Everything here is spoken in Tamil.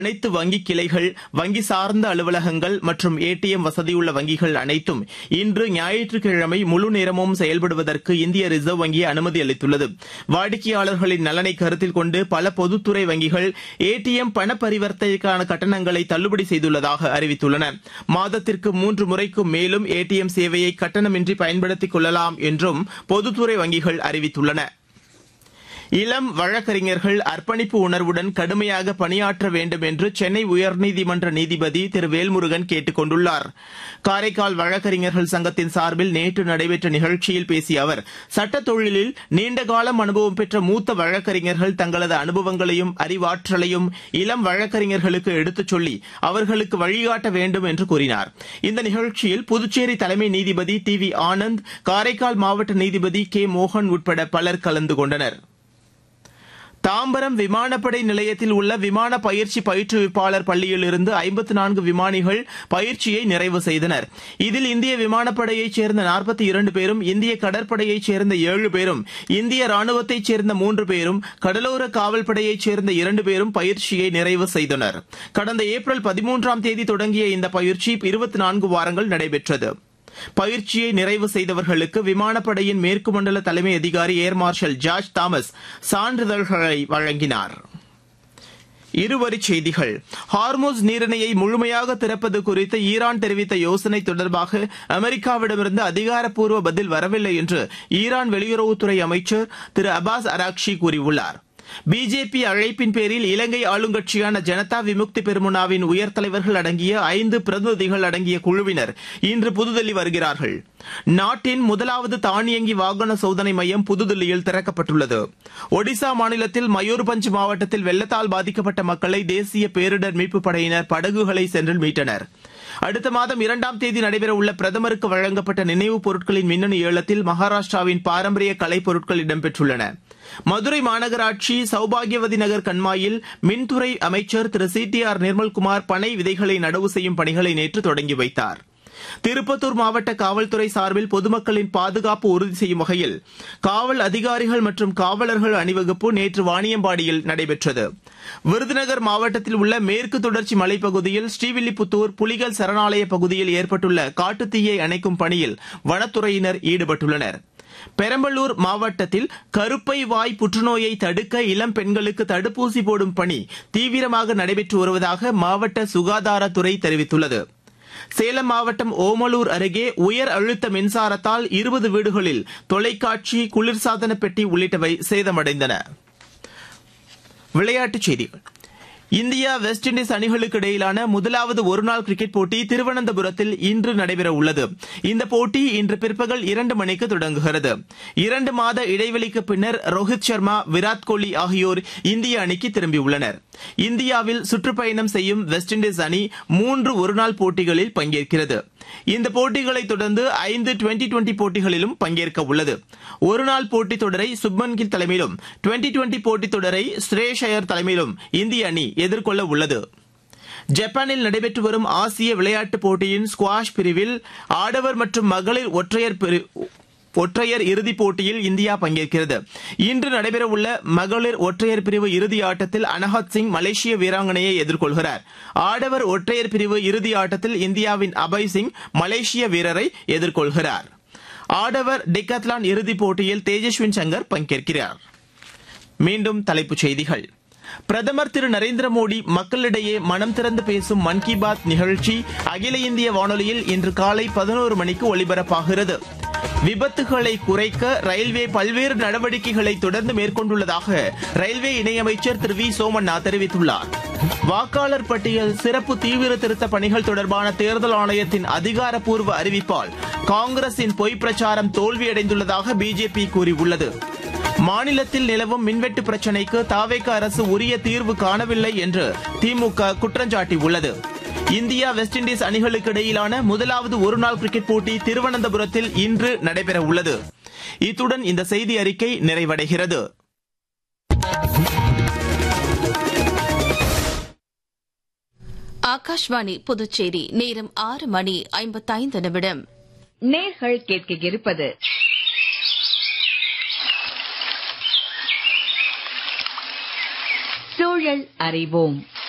அனைத்து வங்கி கிளைகள் வங்கி சார்ந்த அலுவலகங்கள் மற்றும் ஏடிஎம் வசதியுள்ள வங்கிகள் அனைத்தும் இன்று ஞாயிற்றுக்கிழமை முழு நேரமும் செயல்படுவதற்கு இந்திய ரிசர்வ் வங்கி அனுமதி அளித்துள்ளது வாடிக்கையாளர்களின் நலனை கருத்தில் கொண்டு பல பொதுத்துறை வங்கிகள் ஏடிஎம் பண பரிவர்த்தனைக்கான கட்டணங்களை தள்ளுபடி செய்துள்ளதாக அறிவித்துள்ளன மாதத்திற்கு மூன்று முறைக்கும் மேலும் ஏடிஎம் சேவையை கட்டணமின்றி பயன்படுத்திக் கொள்ளலாம் என்றும் பொதுத்துறை வங்கிகள் அறிவித்துள்ளன இளம் வழக்கறிஞர்கள் அர்ப்பணிப்பு உணர்வுடன் கடுமையாக பணியாற்ற வேண்டும் என்று சென்னை உயர்நீதிமன்ற நீதிபதி திரு வேல்முருகன் கேட்டுக் கொண்டுள்ளார் காரைக்கால் வழக்கறிஞர்கள் சங்கத்தின் சார்பில் நேற்று நடைபெற்ற நிகழ்ச்சியில் பேசிய அவர் சட்டத் தொழிலில் நீண்டகாலம் அனுபவம் பெற்ற மூத்த வழக்கறிஞர்கள் தங்களது அனுபவங்களையும் அறிவாற்றலையும் இளம் வழக்கறிஞர்களுக்கு எடுத்துச் சொல்லி அவர்களுக்கு வழிகாட்ட வேண்டும் என்று கூறினார் இந்த நிகழ்ச்சியில் புதுச்சேரி தலைமை நீதிபதி டி வி ஆனந்த் காரைக்கால் மாவட்ட நீதிபதி கே மோகன் உட்பட பலர் கலந்து கொண்டனர் தாம்பரம் விமானப்படை நிலையத்தில் உள்ள விமான பயிற்சி பயிற்றுவிப்பாளர் பள்ளியிலிருந்து ஐம்பத்து நான்கு விமானிகள் பயிற்சியை நிறைவு செய்தனர் இதில் இந்திய விமானப்படையைச் சேர்ந்த நாற்பத்தி இரண்டு பேரும் இந்திய கடற்படையைச் சேர்ந்த ஏழு பேரும் இந்திய ராணுவத்தைச் சேர்ந்த மூன்று பேரும் கடலோர காவல்படையைச் சேர்ந்த இரண்டு பேரும் பயிற்சியை நிறைவு செய்தனர் கடந்த ஏப்ரல் பதிமூன்றாம் தேதி தொடங்கிய இந்த பயிற்சி இருபத்தி நான்கு வாரங்கள் நடைபெற்றது பயிற்சியை நிறைவு செய்தவர்களுக்கு விமானப்படையின் மேற்கு மண்டல தலைமை அதிகாரி ஏர் மார்ஷல் ஜார்ஜ் தாமஸ் சான்றிதழ்களை வழங்கினார் இருவரிச் செய்திகள் ஹார்மோஸ் நீரிணையை முழுமையாக திறப்பது குறித்து ஈரான் தெரிவித்த யோசனை தொடர்பாக அமெரிக்காவிடமிருந்து அதிகாரப்பூர்வ பதில் வரவில்லை என்று ஈரான் வெளியுறவுத்துறை அமைச்சர் திரு அபாஸ் அராக்ஷி கூறியுள்ளார் பிஜேபி அழைப்பின் பேரில் இலங்கை ஆளுங்கட்சியான ஜனதா விமுக்தி பெருமுனாவின் உயர் தலைவர்கள் அடங்கிய ஐந்து பிரதிநிதிகள் அடங்கிய குழுவினர் இன்று புதுதில்லி வருகிறார்கள் நாட்டின் முதலாவது தானியங்கி வாகன சோதனை மையம் புதுதில்லியில் திறக்கப்பட்டுள்ளது ஒடிசா மாநிலத்தில் மயூர்பஞ்ச் மாவட்டத்தில் வெள்ளத்தால் பாதிக்கப்பட்ட மக்களை தேசிய பேரிடர் மீட்புப் படையினர் படகுகளை சென்று மீட்டனர் அடுத்த மாதம் இரண்டாம் தேதி நடைபெறவுள்ள பிரதமருக்கு வழங்கப்பட்ட நினைவுப் பொருட்களின் மின்னணு ஏலத்தில் மகாராஷ்டிராவின் பாரம்பரிய கலைப் பொருட்கள் இடம்பெற்றுள்ளன மதுரை மாநகராட்சி சௌபாகியவதி நகர் கண்மாயில் மின்துறை அமைச்சர் Thiru C T R Nirmalkumar பனை விதைகளை நடவு செய்யும் பணிகளை நேற்று தொடங்கி வைத்தார் திருப்பத்தூர் மாவட்ட காவல்துறை சார்பில் பொதுமக்களின் பாதுகாப்பு உறுதி செய்யும் வகையில் காவல் அதிகாரிகள் மற்றும் காவலர்கள் அணிவகுப்பு நேற்று வாணியம்பாடியில் நடைபெற்றது விருதுநகர் மாவட்டத்தில் உள்ள மேற்கு தொடர்ச்சி மலைப்பகுதியில் ஸ்ரீவில்லிபுத்தூர் புலிகள் சரணாலய பகுதியில் ஏற்பட்டுள்ள காட்டுத்தீயை அணைக்கும் பணியில் வனத்துறையினர் ஈடுபட்டுள்ளனர் பெரம்பலூர் மாவட்டத்தில் கருப்பை வாய் புற்றுநோயை தடுக்க இளம் பெண்களுக்கு தடுப்பூசி போடும் பணி தீவிரமாக நடைபெற்று வருவதாக மாவட்ட சுகாதாரத்துறை தெரிவித்துள்ளது சேலம் மாவட்டம் ஓமலூர் அருகே உயர் அழுத்த மின்சாரத்தால் இருபது வீடுகளில் தொலைக்காட்சி குளிர்சாதன பெட்டி உள்ளிட்டவை சேதமடைந்தன விளையாட்டுச் செய்திகள் இந்தியா வெஸ்ட் இண்டீஸ் அணிகளுக்கு இடையிலான முதலாவது ஒருநாள் கிரிக்கெட் போட்டி திருவனந்தபுரத்தில் இன்று நடைபெற உள்ளது இந்த போட்டி இன்று பிற்பகல் இரண்டு மணிக்கு தொடங்குகிறது இரண்டு மாத இடைவெளிக்கு பின்னர் ரோஹித் சர்மா விராட் கோலி ஆகியோர் இந்திய அணிக்கு திரும்பியுள்ளனர் இந்தியாவில் சுற்றுப்பயணம் செய்யும் வெஸ்ட் இண்டீஸ் அணி மூன்று ஒருநாள் போட்டிகளில் பங்கேற்கிறது இந்த போட்டிகளை தொடர்ந்து ஐந்து டுவெண்டி டுவெண்டி போட்டிகளிலும் பங்கேற்க உள்ளது ஒருநாள் போட்டித் தொடரை சுப்மன் கில் தலைமையிலும் டுவெண்டி டுவெண்டி போட்டித் தொடரை ஸ்ரேஷ் ஐயர் தலைமையிலும் இந்திய அணி எதிர்கொள்ள உள்ளது ஜப்பானில் நடைபெற்று வரும் ஆசிய விளையாட்டுப் போட்டியின் ஸ்குவாஷ் பிரிவில் ஆடவர் மற்றும் மகளிர் ஒற்றையர் ஒற்றையர் இறுதிப் போட்டியில் இந்தியா பங்கேற்கிறது இன்று நடைபெறவுள்ள மகளிர் ஒற்றையர் பிரிவு இறுதி ஆட்டத்தில் அனஹத் சிங் மலேசிய வீராங்கனையை எதிர்கொள்கிறார் ஆடவர் ஒற்றையர் பிரிவு இறுதி ஆட்டத்தில் இந்தியாவின் அபய் சிங் மலேசிய வீரரை எதிர்கொள்கிறார் ஆடவர் டிகத்லான் இறுதிப் போட்டியில் தேஜஸ்வின் சங்கர் பங்கேற்கிறார் மீண்டும் தலைப்புச் செய்திகள் பிரதமர் திரு நரேந்திர மோடி மக்களிடையே மனம் திறந்து பேசும் மன் கி பாத் நிகழ்ச்சி அகில இந்திய வானொலியில் இன்று காலை பதினோரு மணிக்கு ஒலிபரப்பாகிறது விபத்துகளை குறைக்க ரயில்வே பல்வேறு நடவடிக்கைகளை தொடர்ந்து மேற்கொண்டுள்ளதாக ரயில்வே இணையமைச்சர் திரு வி சோமண்ணா தெரிவித்துள்ளார் வாக்காளர் பட்டியல் சிறப்பு தீவிர திருத்த பணிகள் தொடர்பான தேர்தல் ஆணையத்தின் அதிகாரப்பூர்வ அறிவிப்பால் காங்கிரசின் பொய் பிரச்சாரம் தோல்வியடைந்துள்ளதாக பிஜேபி கூறியுள்ளது மாநிலத்தில் நிலவும் மின்வெட்டு பிரச்சினைக்கு தாவேக அரசு உரிய தீர்வு காணவில்லை என்று திமுக குற்றஞ்சாட்டியுள்ளது இந்தியா வெஸ்ட் இண்டீஸ் அணிகளுக்கு இடையிலான முதலாவது ஒருநாள் கிரிக்கெட் போட்டி திருவனந்தபுரத்தில் இன்று நடைபெற உள்ளது இத்துடன் இந்த செய்தி அறிக்கை நிறைவடைகிறது ஆகாஷ்வாணி புதுச்சேரி நேரம் ஆறு மணி ஐம்பத்தைந்து நிமிடம் நேர்கள் கேட்க இருப்பது சூழல் அறிவோம்